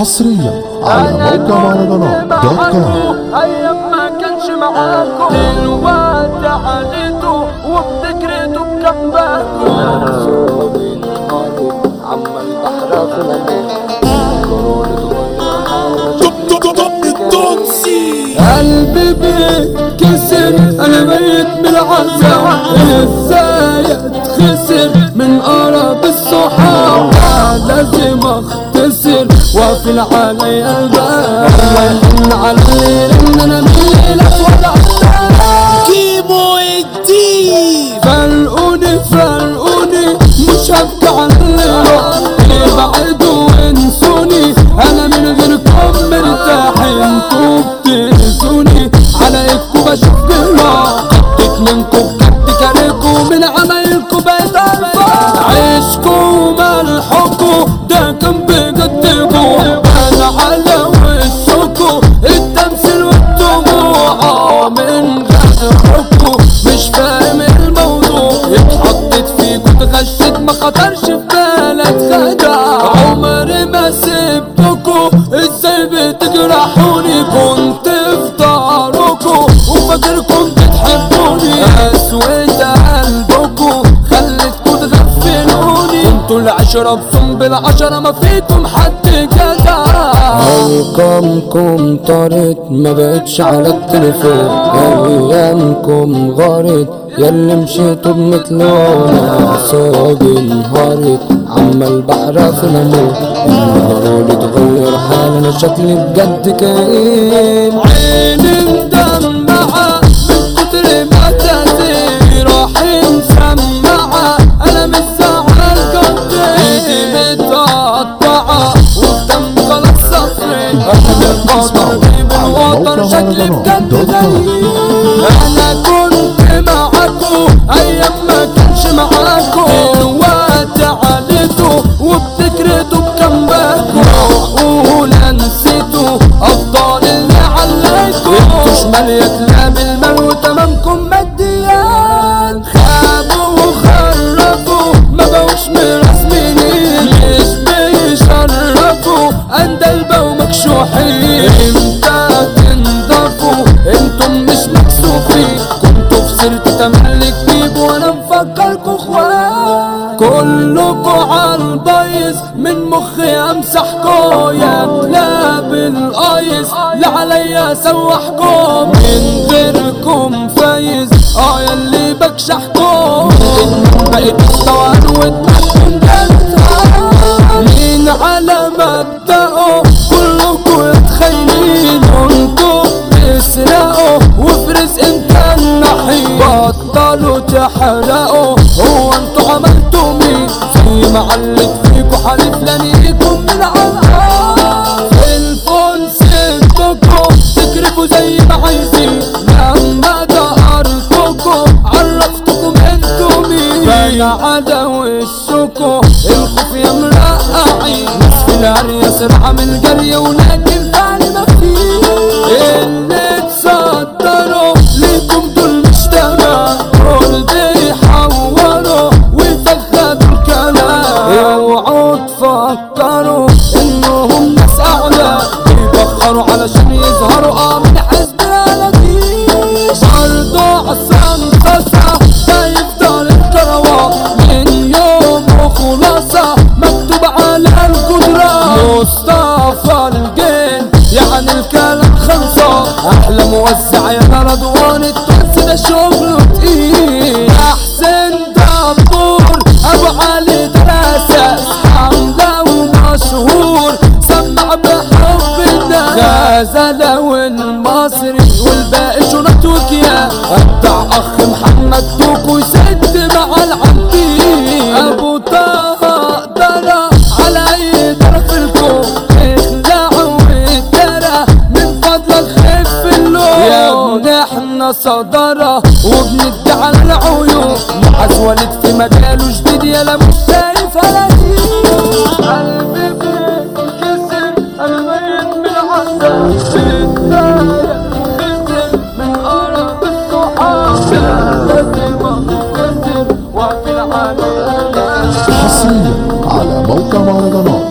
حصريا على موقع مهرجانات دوت كوم ايام ما كانش معاكم دلوقتي عانيتوا وبذكرته بكباكم عم البحر قلبي بيتكسر انا ميت بالعذاب ازاي اتخسر من قرب الصحاب لازم اختصر واقفل علي الباب الله يحن على الليل ان انا ميلك ولا كيمو الدين فرقوني فرقوني مش هبكي على اللي راح ابعدوا وانسوني انا من غيركم مرتاح انتوا بتأذوني عليكم بشوف جراح قدك منكم بجد كارهكم من عمايلكم بقيت أعرف عيشكم ملحكم ده كان بجدكم انا على وشكم التمثيل والدموع من غدركم مش فاهم الموضوع اتحطيت فيكم اتغشيت ما خطرش في بالك خدع عمري ما سبتكم ازاي بتجرحوني كنت في ظهركم وفاكركم بتحبوني اسود قلبكم خلتكم تغفلوني انتوا العشرة بصم بالعشرة ما فيكم حد جدع ارقامكم طارت ما بقتش على التليفون ايامكم غارت ياللي مشيتوا بمثلونا اعصابي انهارت عما البحر في الامور النهار اتغير حال انا شكلي بجد كئيب عيني مدمعة من كتر ما تأذي روحي مسمعة أنا مش زعلان كنت إيدي متقطعة والدم خلاص صفري أنا بقدر أجيب الوطن شكلي بجد غريب أنا كنت معاكو أيام ما كانش معاكو دلوقتي عانيتوا وبتكرهتوا بكمباكو معقولة نسيتوا أفضل اللي عليكم انتوا شمال يا كلاب المال وتمامكم ماديات خابوا وخربوا ما بقوش مرسمين مش بيشرفوا اندلبة ومكشوحين امتى تنضفوا انتم مش مكسوفين كنتوا في سيرتي تملك بيب وانا مفكركوا اخوات كلكوا عالبايظ من مخي امسحكوا يا كلاب الايس لا عليا سوحكم من غيركم فايز اه ياللي بكشحكم إنكم بقيت مستوان ودماغكم جلسة مين على مبدأه كلكوا يتخيلين انتوا بتسرقوا وفي رزق انت النحيل بطلوا تحرقوا هو انتوا عملتوا مين في معلق فيكوا حليف لنيكم من عالقار الفون سبتكوا تكرفوا زي ما عايزين لما دقرتكوا عرفتكم انتوا مين باين على وشكوا الخوف يا مرقعين ناس في العرية سرعة من الجري ولكن تاني ما فيه اللي تصدروا ليكم دول مش تمام دول بيحوروا ويفخدوا الكلام اوعوا تفكروا انهم ناس اعلى بيبخروا علشان يظهروا اه من حزب الاناديل برضو عصام قصة ده يفضل الكروة من يوم وخلاصة مكتوب على القدرة مصطفى الجن يعني الكلام خلصة احلى موزع يا رضوان التونسي ده شغله تقيل احسن دبور ابو علي دراسة حملة ومشهور سمع بحب الناس غزالة والمصري والباقي شنط وكيا ابدع اخ محمد دوكو يسد مع العبدين ابو طه قدرة على اي طرف الكون اخلع واتدرى من فضل الخف اللون يا ابن احنا صدرة وبندي على العيون معاذ ولد في مجاله جديد يلا مش شايف قلبي بيتكسر انا ميت من العذاب بتضايق خسر من قرب الصحاب لازم اختصر واقفل على حصريا على موقع مهرجانات